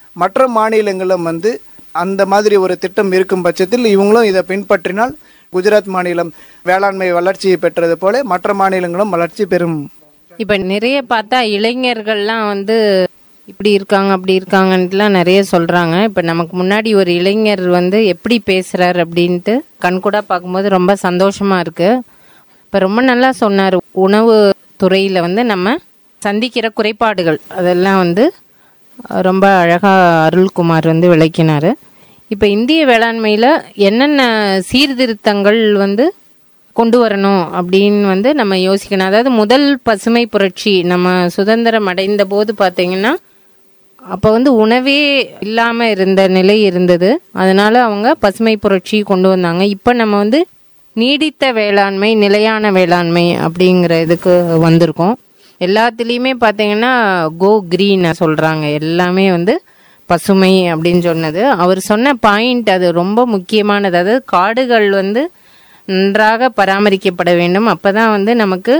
மற்ற மாநிலங்களும் வந்து அந்த மாதிரி ஒரு திட்டம் இருக்கும் பட்சத்தில் இவங்களும் இதை பின்பற்றினால் குஜராத் மாநிலம் வேளாண்மை வளர்ச்சியை பெற்றது போல மற்ற மாநிலங்களும் வளர்ச்சி பெறும் இப்போ நிறைய பார்த்தா இளைஞர்கள்லாம் வந்து இப்படி இருக்காங்க அப்படி இருக்காங்கன்ட்டுலாம் நிறைய சொல்கிறாங்க இப்போ நமக்கு முன்னாடி ஒரு இளைஞர் வந்து எப்படி பேசுகிறார் அப்படின்ட்டு கண்கூடாக பார்க்கும்போது ரொம்ப சந்தோஷமாக இருக்குது இப்போ ரொம்ப நல்லா சொன்னார் உணவு துறையில் வந்து நம்ம சந்திக்கிற குறைபாடுகள் அதெல்லாம் வந்து அஹ், ரொம்ப அழகாக அருள்குமார் வந்து விளக்கினார் இப்போ இந்திய வேளாண்மையில் என்னென்ன சீர்திருத்தங்கள் வந்து கொண்டு வரணும் அப்படின்னு வந்து நம்ம யோசிக்கணும் அதாவது முதல் பசுமை புரட்சி நம்ம சுதந்திரம் அடைந்த போது பார்த்தீங்கன்னா அப்போ வந்து உணவே இல்லாமல் இருந்த நிலை இருந்தது அதனால அவங்க பசுமை புரட்சி கொண்டு வந்தாங்க இப்போ நம்ம வந்து நீடித்த வேளாண்மை நிலையான வேளாண்மை அப்படிங்கிற இதுக்கு வந்திருக்கோம் எல்லாத்துலேயுமே பார்த்தீங்கன்னா கோ க்ரீன் சொல்கிறாங்க எல்லாமே வந்து பசுமை அப்படின்னு சொன்னது அவர் சொன்ன பாயிண்ட் அது ரொம்ப முக்கியமானது அதாவது காடுகள் வந்து நன்றாக பராமரிக்கப்பட வேண்டும் அப்போ தான் வந்து நமக்கு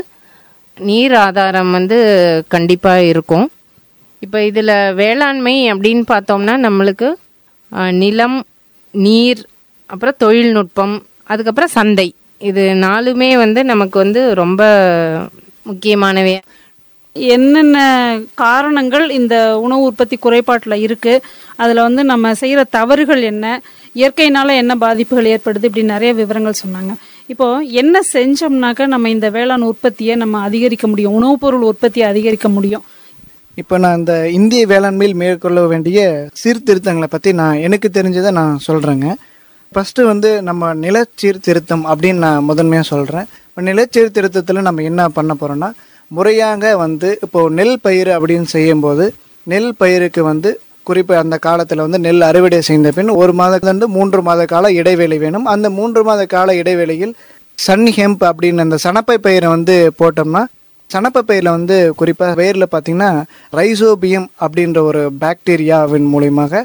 நீர் ஆதாரம் வந்து கண்டிப்பாக இருக்கும் இப்போ இதில் வேளாண்மை அப்படின்னு பார்த்தோம்னா நம்மளுக்கு அஹ், நிலம் நீர் அப்புறம் தொழில்நுட்பம் அதுக்கப்புறம் சந்தை இது நாலுமே வந்து நமக்கு வந்து ரொம்ப முக்கியமானவை என்னென்ன காரணங்கள் இந்த உணவு உற்பத்தி குறைபாட்டில் இருக்கு அதில் வந்து நம்ம செய்கிற தவறுகள் என்ன இயற்கையினால என்ன பாதிப்புகள் ஏற்படுது இப்படி நிறைய விவரங்கள் சொன்னாங்க இப்போ என்ன செஞ்சோம்னாக்க நம்ம இந்த வேளாண் உற்பத்தியை நம்ம அதிகரிக்க முடியும் உணவுப் பொருள் உற்பத்தியை அதிகரிக்க முடியும் இப்போ நான் இந்த இந்திய வேளாண்மையில் மேற்கொள்ள வேண்டிய சீர்திருத்தங்களை பற்றி நான் எனக்கு தெரிஞ்சதை நான் சொல்கிறேங்க ஃபஸ்ட்டு வந்து நம்ம நிலச்சீர்திருத்தம் அப்படின்னு நான் முதன்மையாக சொல்கிறேன் இப்போ நிலச்சீர்திருத்தத்தில் நம்ம என்ன பண்ண போகிறோம்னா முறையாக வந்து இப்போது நெல் பயிர் அப்படின்னு செய்யும்போது நெல் பயிருக்கு வந்து குறிப்பாக அந்த காலத்தில் வந்து நெல் அறுவடை செய்த பின் ஒரு மாதத்துலேருந்து மூன்று மாத கால இடைவேளை வேணும் அந்த மூன்று மாத கால இடைவேளையில் சன் ஹெம்ப் அப்படின்னு அந்த சணப்பை பயிரை வந்து போட்டோம்னா சணப்பை பயிரில் வந்து குறிப்பாக பயிரில் பார்த்தீங்கன்னா ரைசோபியம் அப்படின்ற ஒரு பாக்டீரியாவின் மூலியமாக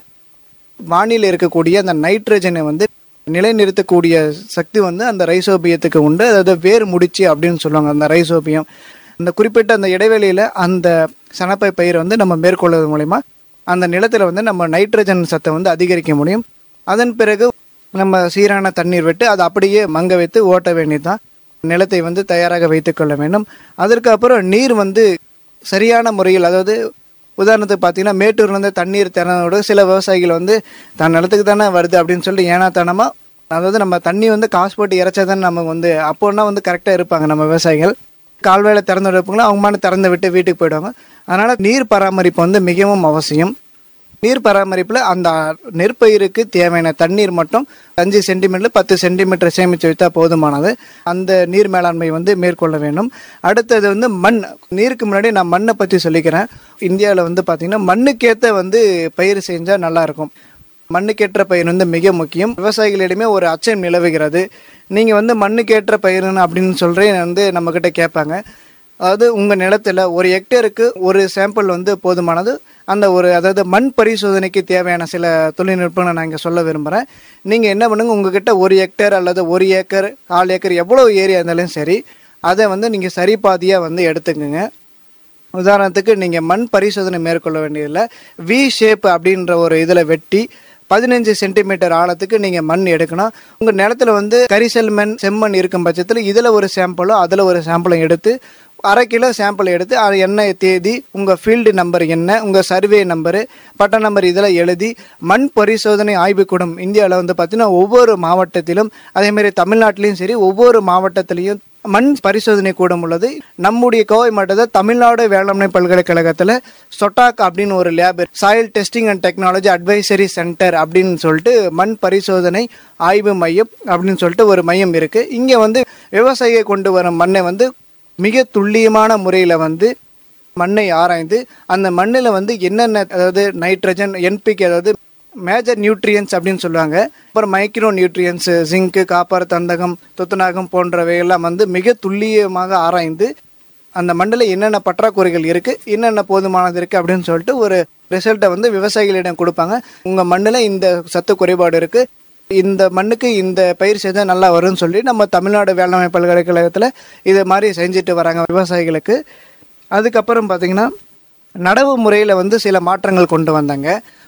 வானிலை இருக்கக்கூடிய அந்த நைட்ரஜனை வந்து நிலைநிறுத்தக்கூடிய சக்தி வந்து அந்த ரைசோபியத்துக்கு உண்டு அதாவது வேர் முடிச்சு அப்படின்னு சொல்லுவாங்க அந்த ரைசோபியம் அந்த குறிப்பிட்ட அந்த இடைவெளியில் அந்த சணப்பை பயிரை வந்து நம்ம மேற்கொள்வது மூலிமா அந்த நிலத்தில் வந்து நம்ம நைட்ரஜன் சத்தை வந்து அதிகரிக்க முடியும் அதன் பிறகு நம்ம சீரான தண்ணீர் விட்டு அதை அப்படியே மங்க வைத்து ஓட்ட வேண்டியதுதான் நிலத்தை வந்து தயாராக வைத்துக்கொள்ள வேண்டும் அதற்கு அப்புறம் நீர் வந்து சரியான முறையில் அதாவது உதாரணத்துக்கு பார்த்தீங்கன்னா மேட்டூர்லேருந்து தண்ணீர் திறனோட சில விவசாயிகள் வந்து தன் நிலத்துக்கு தானே வருது அப்படின்னு சொல்லிட்டு ஏனாத்தனமாக அதாவது நம்ம தண்ணி வந்து காசு போட்டு இறைச்சா தானே நம்ம வந்து அப்போன்னா வந்து கரெக்டாக இருப்பாங்க நம்ம விவசாயிகள் கால்வாயில திறந்து விடுப்பாங்களோ அவங்க மாதிரி திறந்து விட்டு வீட்டுக்கு போயிடுவாங்க அதனால் நீர் பராமரிப்பு வந்து மிகவும் அவசியம் நீர் பராமரிப்பில் அந்த நெற்பயிருக்கு தேவையான தண்ணீர் மட்டும் அஞ்சு சென்டிமீட்டர் பத்து சென்டிமீட்டர் சேமித்து வைத்தா போதுமானது அந்த நீர் மேலாண்மை வந்து மேற்கொள்ள வேண்டும் அடுத்தது வந்து மண் நீருக்கு முன்னாடி நான் மண்ணை பற்றி சொல்லிக்கிறேன் இந்தியாவில் வந்து பார்த்திங்கன்னா மண்ணுக்கேற்ற வந்து பயிர் செஞ்சால் நல்லாயிருக்கும் மண்ணுக்கேற்ற பயிர் வந்து மிக முக்கியம் விவசாயிகளிடமே ஒரு அச்சம் நிலவுகிறது நீங்கள் வந்து மண்ணுக்கேற்ற பயிர்னு அப்படின்னு சொல்கிறேன் வந்து நம்மக்கிட்ட கேட்பாங்க அதாவது உங்கள் நிலத்தில் ஒரு ஹெக்டேருக்கு ஒரு சாம்பிள் வந்து போதுமானது அந்த ஒரு அதாவது மண் பரிசோதனைக்கு தேவையான சில தொழில்நுட்பங்களை நான் இங்கே சொல்ல விரும்புகிறேன் நீங்கள் என்ன பண்ணுங்க உங்ககிட்ட ஒரு ஹெக்டேர் அல்லது ஒரு ஏக்கர் கால் ஏக்கர் எவ்வளோ ஏரியா இருந்தாலும் சரி அதை வந்து நீங்கள் சரி பாதியாக வந்து எடுத்துக்கோங்க உதாரணத்துக்கு நீங்கள் மண் பரிசோதனை மேற்கொள்ள வேண்டியதில்லை வி ஷேப் அப்படின்ற ஒரு இதில் வெட்டி பதினஞ்சு சென்டிமீட்டர் ஆழத்துக்கு நீங்கள் மண் எடுக்கணும் உங்கள் நிலத்துல வந்து கரிசல் மண் செம்மண் இருக்கும் பட்சத்தில் இதில் ஒரு சாம்பிளும் அதில் ஒரு சாம்பிளும் எடுத்து அரை கிலோ சாம்பிள் எடுத்து அது என்ன தேதி உங்கள் ஃபீல்டு நம்பர் என்ன உங்கள் சர்வே நம்பரு பட்ட நம்பர் இதெல்லாம் எழுதி மண் பரிசோதனை ஆய்வுக்கூடம் இந்தியாவில் வந்து பார்த்தீங்கன்னா ஒவ்வொரு மாவட்டத்திலும் அதேமாரி தமிழ்நாட்டிலையும் சரி ஒவ்வொரு மாவட்டத்திலையும் மண் பரிசோதனை கூடம் உள்ளது நம்முடைய கோவை மாவட்டத்தில் தமிழ்நாடு வேளாண்மை பல்கலைக்கழகத்தில் சொட்டாக் அப்படின்னு ஒரு lab soil testing and technology advisory centre அப்படின்னு சொல்லிட்டு மண் பரிசோதனை ஆய்வு மையம் அப்படின்னு சொல்லிட்டு ஒரு மையம் இருக்குது இங்கே வந்து விவசாயியை கொண்டு வரும் மண்ணை வந்து மிக துல்லியமான முறையில் வந்து மண்ணை ஆராய்ந்து அந்த மண்ணில் வந்து என்னென்ன அதாவது நைட்ரஜன் என்பிக்கு அதாவது மேஜர் நியூட்ரியன்ஸ் அப்படின்னு சொல்லுவாங்க அப்புறம் மைக்ரோ நியூட்ரியன்ஸ் ஜிங்கு காப்பர் தந்தகம் துத்தநாகம் போன்றவை எல்லாம் வந்து மிக துல்லியமாக ஆராய்ந்து அந்த மண்ணில் என்னென்ன பற்றாக்குறைகள் இருக்குது என்னென்ன போதுமானது இருக்குது அப்படின்னு சொல்லிட்டு ஒரு ரிசல்ட்டை வந்து விவசாயிகளிடம் கொடுப்பாங்க உங்கள் மண்ணில் இந்த சத்து குறைபாடு இருக்குது இந்த மண்ணுக்கு இந்த பயிர் செய்தால் நல்லா வரும்னு சொல்லி நம்ம தமிழ்நாடு வேளாண்மை பல்கலைக்கழகத்தில் இது மாதிரி செஞ்சுட்டு வராங்க விவசாயிகளுக்கு அதுக்கப்புறம் பார்த்திங்கன்னா நடவு முறையில் வந்து சில மாற்றங்கள் கொண்டு வந்தாங்க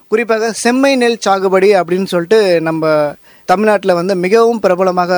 குறிப்பாக செம்மை நெல் சாகுபடி அப்படின்னு சொல்லிட்டு நம்ம தமிழ்நாட்டில் வந்து மிகவும் பிரபலமாக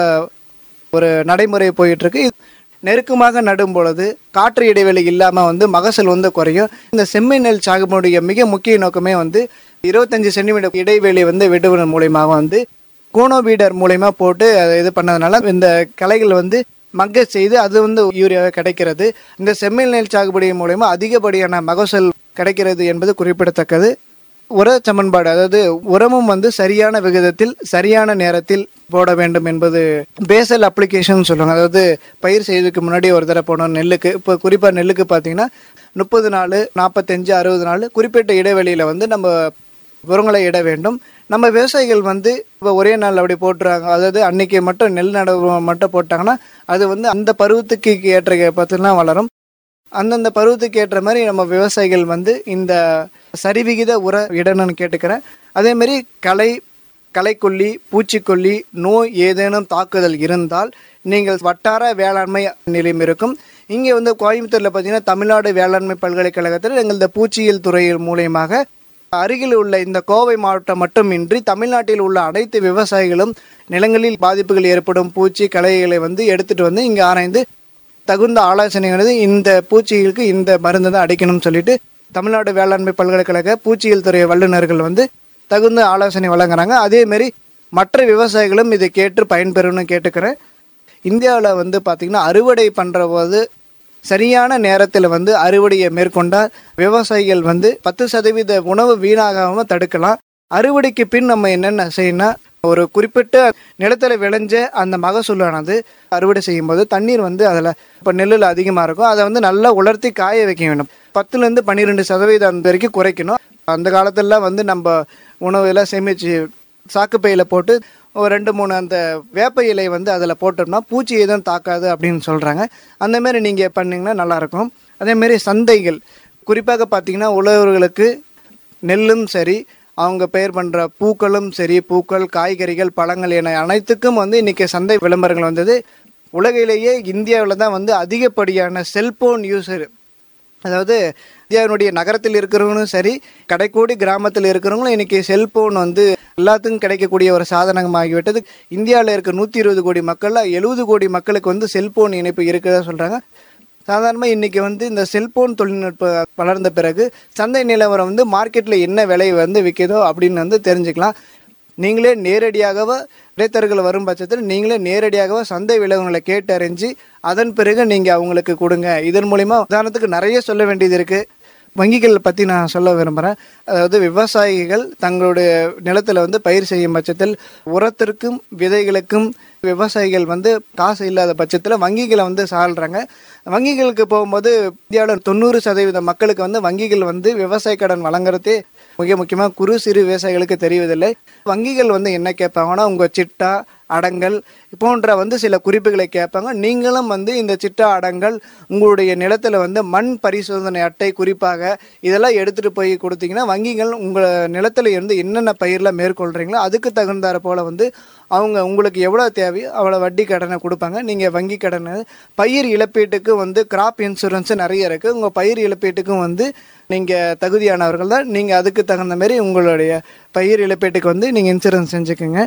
ஒரு நடைமுறை போயிட்டு இருக்கு நெருக்கமாக நடும் பொழுது காற்று இடைவெளி இல்லாமல் வந்து மகசூல் வந்து குறையும் இந்த செம்மை நெல் சாகுபடியுடைய மிக முக்கிய நோக்கமே வந்து இருபத்தஞ்சு சென்டிமீட்டர் இடைவெளி வந்து விடுவதன் மூலியமாக வந்து கோனோ பீடர் மூலயமா போட்டு அதை இது பண்ணதுனால இந்த களைகள் வந்து மக்க செய்து அது வந்து யூரியாவை கிடைக்கிறது இந்த செம்மண் நெல் சாகுபடி மூலயமா அதிகப்படியான மகசூல் கிடைக்கிறது என்பது குறிப்பிடத்தக்கது உர சமன்பாடு அதாவது உரமும் வந்து சரியான விகிதத்தில் சரியான நேரத்தில் போட வேண்டும் என்பது பேசல் அப்ளிகேஷன் சொல்லுவாங்க அதாவது பயிர் செய்யறதுக்கு முன்னாடி ஒரு தடவை போடணும் நெல்லுக்கு இப்போ குறிப்பாக நெல்லுக்கு பார்த்தீங்கன்னா முப்பது நாள் நாற்பத்தஞ்சு அறுபது நாள் குறிப்பிட்ட இடைவெளியில் வந்து நம்ம உரங்களை இட வேண்டும் நம்ம விவசாயிகள் வந்து இப்போ ஒரே நாள் அப்படி போட்டுறாங்க அதாவது அன்னைக்கு மட்டும் நெல் நடவு மட்டும் போட்டாங்கன்னா அது வந்து அந்த பருவத்துக்கு ஏற்ற பத்துலாம் வளரும் அந்தந்த பருவத்துக்கு ஏற்ற மாதிரி நம்ம விவசாயிகள் வந்து இந்த சரிவிகித உர இடணும்னு கேட்டுக்கிறேன் அதே மாதிரி களை களைக்கொல்லி பூச்சிக்கொல்லி நோய் ஏதேனும் தாக்குதல் இருந்தால் நீங்கள் வட்டார வேளாண்மை நிலையம் இருக்கும் இங்கே வந்து கோயம்புத்தூரில் பார்த்தீங்கன்னா தமிழ்நாடு வேளாண்மை பல்கலைக்கழகத்தில் எங்களது பூச்சியியல் துறை மூலியமாக அருகில் உள்ள இந்த கோவை மாவட்டம் மட்டுமின்றி தமிழ்நாட்டில் உள்ள அனைத்து விவசாயிகளும் நிலங்களில் பாதிப்புகள் ஏற்படும் பூச்சி களைகளை வந்து எடுத்துட்டு வந்து இங்கே ஆராய்ந்து தகுந்த ஆலோசனையானது இந்த பூச்சிகளுக்கு இந்த மருந்து தான் அடிக்கணும்னு சொல்லிட்டு தமிழ்நாடு வேளாண்மை பல்கலைக்கழக பூச்சியியல் துறை வல்லுநர்கள் வந்து தகுந்த ஆலோசனை வழங்குறாங்க அதே மாதிரி மற்ற விவசாயிகளும் இதை கேட்டு பயன்பெறணும்னு கேட்டுக்கிறேன் இந்தியாவில் வந்து பார்த்திங்கன்னா அறுவடை பண்ணுற போது சரியான நேரத்தில் வந்து அறுவடையை மேற்கொண்டால் விவசாயிகள் வந்து பத்து சதவீத உணவு வீணாகாமல் தடுக்கலாம் அறுவடைக்கு பின் நம்ம என்னென்ன செய்யணும் ஒரு குறிப்பிட்ட நிலத்துல விளைஞ்ச அந்த மகசூலானது அறுவடை செய்யும் போது தண்ணீர் வந்து அதில் இப்போ நெல்லில் அதிகமாக இருக்கும் அதை வந்து நல்லா உலர்த்தி காய வைக்க வேண்டும் பத்துலேருந்து பன்னிரெண்டு சதவீதம் வரைக்கும் குறைக்கணும் அந்த காலத்துலலாம் வந்து நம்ம உணவெல்லாம் சேமித்து சாக்குப்பையில் போட்டு ஒரு ரெண்டு மூணு அந்த வேப்ப இலை வந்து அதில் போட்டோம்னா பூச்சி எதுவும் தாக்காது அப்படின்னு சொல்கிறாங்க அந்த மாதிரி நீங்கள் பண்ணிங்கன்னா நல்லாயிருக்கும் அதேமாரி சந்தைகள் குறிப்பாக பார்த்தீங்கன்னா உழவர்களுக்கு நெல்லும் சரி அவங்க பெயர் பண்ணுற பூக்களும் சரி பூக்கள் காய்கறிகள் பழங்கள் என அனைத்துக்கும் வந்து இன்றைக்கி சந்தை விளம்பரங்கள் வந்தது உலகிலேயே இந்தியாவில் தான் வந்து அதிகப்படியான செல்போன் யூஸர் அதாவது இந்தியாவினுடைய நகரத்தில் இருக்கிறவங்களும் சரி கடைக்கோடி கிராமத்தில் இருக்கிறவங்களும் இன்னைக்கு செல்போன் வந்து எல்லாத்துக்கும் கிடைக்கக்கூடிய ஒரு சாதனமாகிவிட்டது இந்தியாவில் இருக்க நூற்றி இருபது கோடி மக்களில் எழுபது கோடி மக்களுக்கு வந்து செல்போன் இணைப்பு இருக்கிறதா சொல்கிறாங்க சாதாரணமாக இன்றைக்கி வந்து இந்த செல்போன் தொழில்நுட்பம் வளர்ந்த பிறகு சந்தை நிலவரம் வந்து மார்க்கெட்டில் என்ன விலை வந்து விற்கிதோ அப்படின்னு வந்து தெரிஞ்சுக்கலாம் நீங்களே நேரடியாகவோ இடைத்தரகர்கள் வரும் பட்சத்தில் நீங்களே நேரடியாகவோ சந்தை விளைவுகளை கேட்டறிஞ்சு அதன் பிறகு நீங்கள் அவங்களுக்கு கொடுங்க இதன் மூலிமா உதாரணத்துக்கு நிறைய சொல்ல வேண்டியது இருக்குது வங்கிகள் பற்றி நான் சொல்ல விரும்புகிறேன் அதாவது விவசாயிகள் தங்களுடைய நிலத்தில் வந்து பயிர் செய்யும் பட்சத்தில் உரத்திற்கும் விதைகளுக்கும் விவசாயிகள் வந்து காசு இல்லாத பட்சத்தில் வங்கிகளை வந்து சாழ்றாங்க வங்கிகளுக்கு போகும்போது இந்தியாவில் தொண்ணூறு சதவீத மக்களுக்கு வந்து வங்கிகள் வந்து விவசாய கடன் வழங்குறதே மிக முக்கியமாக குறு சிறு விவசாயிகளுக்கு தெரிவதில்லை வங்கிகள் வந்து என்ன கேட்பாங்கன்னா உங்கள் சிட்டா அடங்கல் போன்ற வந்து சில குறிப்புகளை கேட்பாங்க நீங்களும் வந்து இந்த சிட்டா அடங்கல் உங்களுடைய நிலத்தில் வந்து மண் பரிசோதனை அட்டை குறிப்பாக இதெல்லாம் எடுத்துகிட்டு போய் கொடுத்தீங்கன்னா வங்கிகள் உங்கள் நிலத்தில் இருந்து என்னென்ன பயிரில் மேற்கொள்கிறீங்களோ அதுக்கு தகுந்தாற போல் வந்து அவங்க உங்களுக்கு எவ்வளோ தேவையோ அவ்வளோ வட்டி கடனை கொடுப்பாங்க நீங்கள் வங்கி கடனை பயிர் இழப்பீட்டுக்கு வந்து கிராப் இன்சூரன்ஸ் நிறைய இருக்குது உங்கள் பயிர் இழப்பீட்டுக்கும் வந்து நீங்கள் தகுதியானவர்கள் தான் நீங்கள் அதுக்கு தகுந்த மாதிரி உங்களுடைய பயிர் இழப்பீட்டுக்கு வந்து நீங்கள் இன்சூரன்ஸ் செஞ்சுக்கோங்க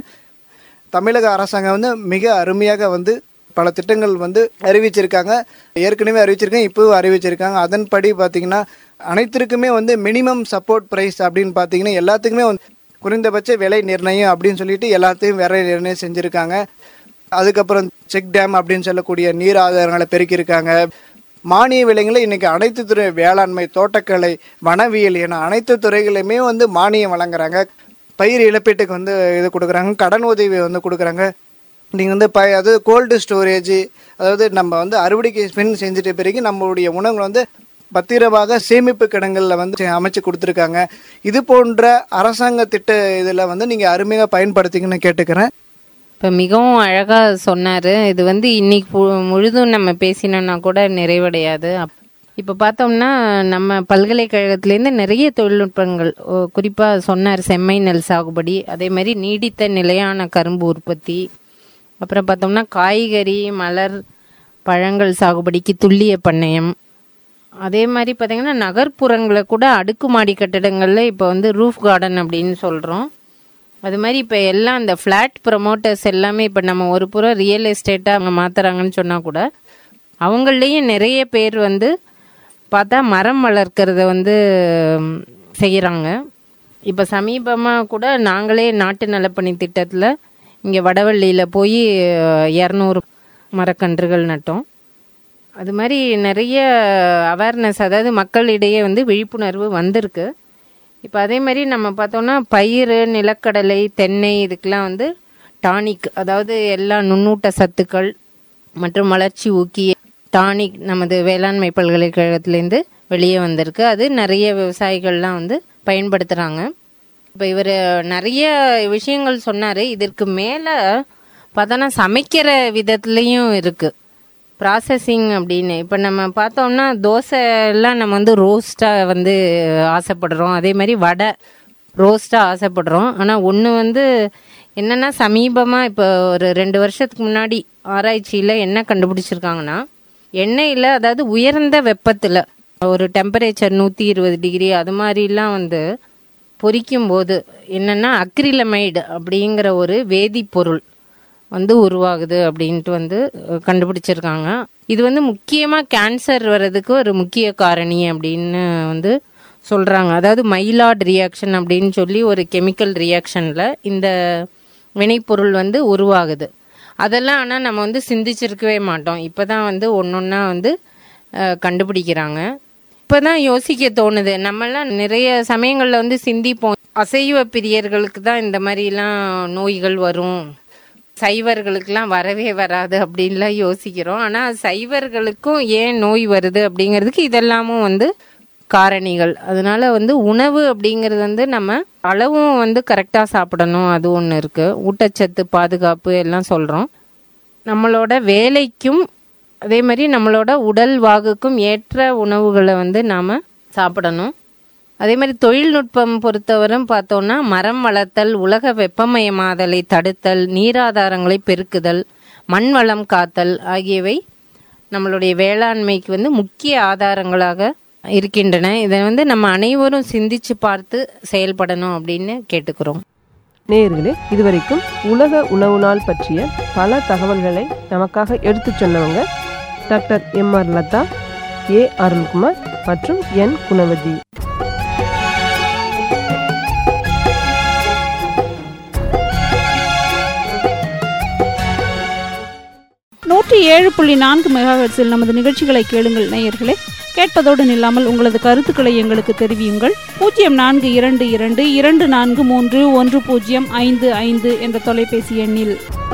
தமிழக அரசாங்கம் வந்து மிக அருமையாக வந்து பல திட்டங்கள் வந்து அறிவிச்சிருக்காங்க ஏற்கனவே அறிவிச்சிருக்காங்க இப்போவும் அறிவிச்சிருக்காங்க அதன்படி பார்த்தீங்கன்னா அனைத்திற்குமே வந்து மினிமம் சப்போர்ட் ப்ரைஸ் அப்படின்னு பார்த்தீங்கன்னா எல்லாத்துக்குமே வந்து குறைந்தபட்ச விலை நிர்ணயம் அப்படின்னு சொல்லிட்டு எல்லாத்தையும் விலை நிர்ணயம் செஞ்சுருக்காங்க அதுக்கப்புறம் செக் டேம் அப்படின்னு சொல்லக்கூடிய நீர் ஆதாரங்களை பெருக்கியிருக்காங்க மானிய விலைகளை இன்னைக்கு அனைத்து துறை வேளாண்மை தோட்டக்கலை வனவியல் என அனைத்து துறைகளுமே வந்து மானியம் வழங்குறாங்க பயிர் இழப்பீட்டுக்கு வந்து இது கொடுக்குறாங்க கடன் உதவி வந்து கொடுக்குறாங்க நீங்கள் வந்து ப அது கோல்டு ஸ்டோரேஜ் அதாவது நம்ம வந்து அறுவடைக்கு பின் செஞ்சுட்ட பிறகு நம்மளுடைய உணவுகளை வந்து பத்திரமாக சேமிப்பு கிடங்களில் வந்து அமைச்சு கொடுத்துருக்காங்க இது போன்ற அரசாங்க திட்ட இதில் வந்து நீங்கள் அருமையாக பயன்படுத்திங்கன்னு கேட்டுக்கிறேன் இப்போ மிகவும் அழகாக சொன்னார் இது வந்து இன்னைக்கு பு- முழுதும் நம்ம பேசினோன்னா கூட நிறைவடையாது அப்- இப்போ பார்த்தோம்னா நம்ம பல்கலைக்கழகத்திலேருந்து நிறைய தொழில்நுட்பங்கள் குறிப்பாக சொன்னார் செம்மை நெல் சாகுபடி அதே மாதிரி நீடித்த நிலையான கரும்பு உற்பத்தி அப்புறம் பார்த்தோம்னா காய்கறி மலர் பழங்கள் சாகுபடிக்கு துல்லிய பண்ணையம் அதே மாதிரி பார்த்தீங்கன்னா நகர்ப்புறங்களை கூட அடுக்குமாடி கட்டிடங்களில் இப்போ வந்து ரூஃப் கார்டன் அப்படின்னு சொல்கிறோம் அது மாதிரி இப்போ எல்லாம் இந்த ஃப்ளாட் ப்ரமோட்டர்ஸ் எல்லாமே இப்போ நம்ம ஒரு புறம் ரியல் எஸ்டேட்டாக அவங்க மாற்றுறாங்கன்னு சொன்னால் கூட அவங்களையும் நிறைய பேர் வந்து பார்த்தா மரம் வளர்க்கறத வந்து செய்கிறாங்க இப்போ சமீபமாக கூட நாங்களே நாட்டு நலப்பணி திட்டத்தில் இங்கே வடவள்ளியில் போய் இரநூறு மரக்கன்றுகள் நட்டோம் அது மாதிரி நிறைய அவேர்னஸ் அதாவது மக்களிடையே வந்து விழிப்புணர்வு வந்திருக்கு இப்போ அதே மாதிரி நம்ம பார்த்தோம்னா பயிர் நிலக்கடலை தென்னை இதுக்கெல்லாம் வந்து டானிக் அதாவது எல்லா நுண்ணூட்ட சத்துக்கள் மற்றும் வளர்ச்சி ஊக்கி டானிக் நமது வேளாண்மை பல்கலைக்கழகத்திலேருந்து வெளியே வந்திருக்கு அது நிறைய விவசாயிகள்லாம் வந்து பயன்படுத்துகிறாங்க இப்போ இவர் நிறைய விஷயங்கள் சொன்னார் இதற்கு மேலே பார்த்தோன்னா சமைக்கிற விதத்துலேயும் இருக்குது ப்ராசஸிங் அப்படின்னு இப்போ நம்ம பார்த்தோம்னா தோசை எல்லாம் நம்ம வந்து ரோஸ்ட்டாக வந்து ஆசைப்படுறோம் அதே மாதிரி வடை ரோஸ்ட்டாக ஆசைப்படுறோம் ஆனால் ஒன்று வந்து என்னென்னா சமீபமாக இப்போ ஒரு ரெண்டு வருஷத்துக்கு முன்னாடி ஆராய்ச்சியில் என்ன கண்டுபிடிச்சிருக்காங்கன்னா எண்ணெயில் அதாவது உயர்ந்த வெப்பத்தில் ஒரு டெம்பரேச்சர் நூற்றி இருபது டிகிரி அது மாதிரிலாம் வந்து பொரிக்கும் போது என்னென்னா அக்ரிலமைடு அப்படிங்கிற ஒரு வேதிப்பொருள் வந்து உருவாகுது அப்படின்ட்டு வந்து அஹ், கண்டுபிடிச்சிருக்காங்க இது வந்து முக்கியமாக கேன்சர் வர்றதுக்கு ஒரு முக்கிய காரணி அப்படின்னு வந்து சொல்கிறாங்க அதாவது மைலாட் ரியாக்ஷன் அப்படின்னு சொல்லி ஒரு கெமிக்கல் ரியாக்ஷனில் இந்த வினைப்பொருள் வந்து உருவாகுது அதெல்லாம் ஆனால் நம்ம வந்து சிந்திச்சிருக்கவே மாட்டோம் இப்போ தான் வந்து ஒன்று ஒன்றா வந்து அஹ், கண்டுபிடிக்கிறாங்க இப்போ தான் யோசிக்க தோணுது நம்மலாம் நிறைய சமயங்களில் வந்து சிந்திப்போம் அசைவ பிரியர்களுக்கு தான் இந்த மாதிரிலாம் நோய்கள் வரும் சைவர்களுக்கெல்லாம் வரவே வராது அப்படின்லாம் யோசிக்கிறோம் ஆனால் சைவர்களுக்கும் ஏன் நோய் வருது அப்படிங்கிறதுக்கு இதெல்லாமும் வந்து காரணிகள் அதனால வந்து உணவு அப்படிங்கிறது வந்து நம்ம அளவும் வந்து கரெக்டாக சாப்பிடணும் அது ஒன்று இருக்குது ஊட்டச்சத்து பாதுகாப்பு எல்லாம் சொல்கிறோம் நம்மளோட வேலைக்கும் அதே மாதிரி நம்மளோட உடல் வாகுக்கும் ஏற்ற உணவுகளை வந்து நாம் சாப்பிடணும் அதே மாதிரி தொழில்நுட்பம் பொறுத்தவரும் பார்த்தோம்னா மரம் வளர்த்தல் உலக வெப்பமயமாதலை தடுத்தல் நீராதாரங்களை பெருக்குதல் மண் வளம் காத்தல் ஆகியவை நம்மளுடைய வேளாண்மைக்கு வந்து முக்கிய ஆதாரங்களாக இருக்கின்றன இதை வந்து நம்ம அனைவரும் சிந்திச்சு பார்த்து செயல்படணும் அப்படின்னு கேட்டுக்கிறோம் நேயர்களே இதுவரைக்கும் உலக உணவு நாள் பற்றிய பல தகவல்களை நமக்காக எடுத்துச் சொன்னவங்க doctor M R Latha A Arunkumar மற்றும் என் குணவதி நூற்றி ஏழு புள்ளி நான்கு மெகாஹெட்ஸில் நமது நிகழ்ச்சிகளை கேளுங்கள் நேயர்களே கேட்பதோடு நில்லாமல் உங்களது கருத்துக்களை எங்களுக்கு தெரிவியுங்கள் பூஜ்ஜியம் நான்கு இரண்டு இரண்டு இரண்டு நான்கு மூன்று ஒன்று பூஜ்ஜியம் ஐந்து ஐந்து என்ற தொலைபேசி எண்ணில்